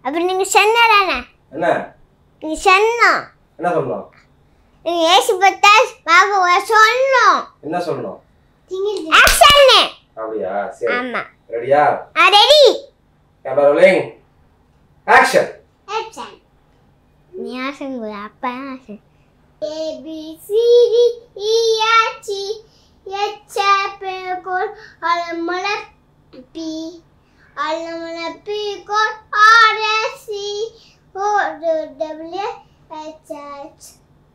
அப்புறம் நீங்க சொன்னதானே என்ன நீங்க சொன்னோம் என்ன சொல்லணும் நீங்க ஏசு பத்தா வாங்க சொன்னோம் என்ன சொல்லணும் ஆக்ஷன் அப்படியா சரி ஆமா ரெடியா ஆ ரெடி கேமரா ரோலிங் ஆக்ஷன் நீ ஆசன் அப்பா Hassan A B C D E F G H I P code அலமல P அலமல P code R S C O W H H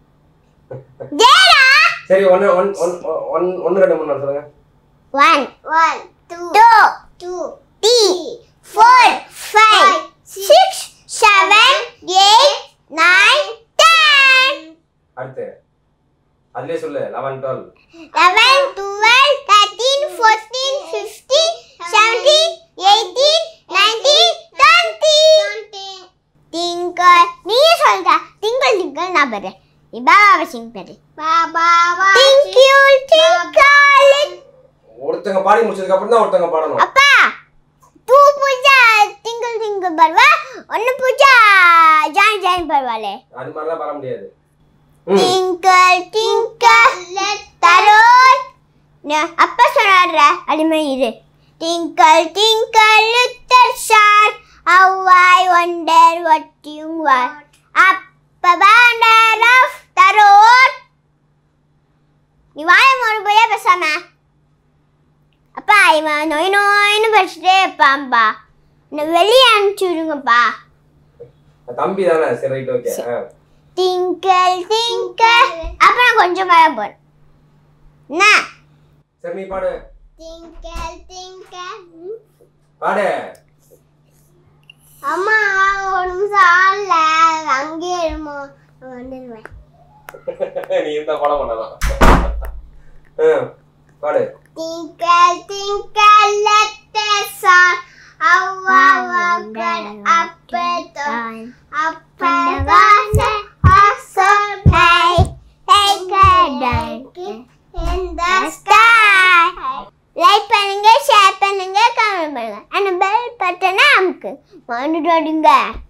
ஜேரா சரி ஒன்று ஒன் ஒன் ஒன் ஒன்று ரெண்டு மூணு நாலு சொல்லுங்க One, one, two, two, two, three, four, five, six, seven, eight, nine, ten. அடுத்து அதுலயே சொல்லு eleven twelve Eleven, twelve, thirteen, fourteen, fifteen, seventeen, eighteen, nineteen, twenty. Tinkle, நீ சொல்ற tinkle tinkle நான் பாரு நீ பாபா சிங் பாரு பாபா tinkle tinkle ஒருத்தங்க பாடி முடிச்சதுக்கு அப்புறம் தான் ஒருத்தங்க பாடணும் அப்பா தூ பூஜா திங்கள் திங்கள் பருவா ஒன்னு பூஜா ஜாயின் ஜாயின் பருவாலே அது மாதிரிலாம் பாட முடியாது ம் டிங்கல் டிங்கல் தரோட் அப்பா சொன்னார்ற அடிமை இரு twinkle twinkle little star how i wonder what you are up abandon of the road நீ வாய மறு போய் பேசாம அப்பா இவன் நோய் நோயின்னு படிச்சுட்டே இருப்பான்பா என்னை வெளியே அனுப்பிச்சு விடுங்கப்பா தம்பி தானே சரி ரைட் ஓகே டிங்கல் டிங்கல் அப்புறம் கொஞ்சம் மேலே போறேன் என்ன சரி நீ பாடு டிங்கல் டிங்கல் பாடு அம்மா ஒரு நிமிஷம் ஆள்ல அங்கே இருமோ வந்துடுவேன் நீ இருந்தா பாட மாட்டாதான் ம் பாடு Tinkle, tinkle, little star, how I walked up and down, up and down, are so bright, like a diamond in the sky. Like பண்ணுங்க ஷேர் பண்ணுங்க கமெண்ட் பண்ணுங்க அந்த பெல் பட்டனை அமுக்கு மறந்துடாதீங்க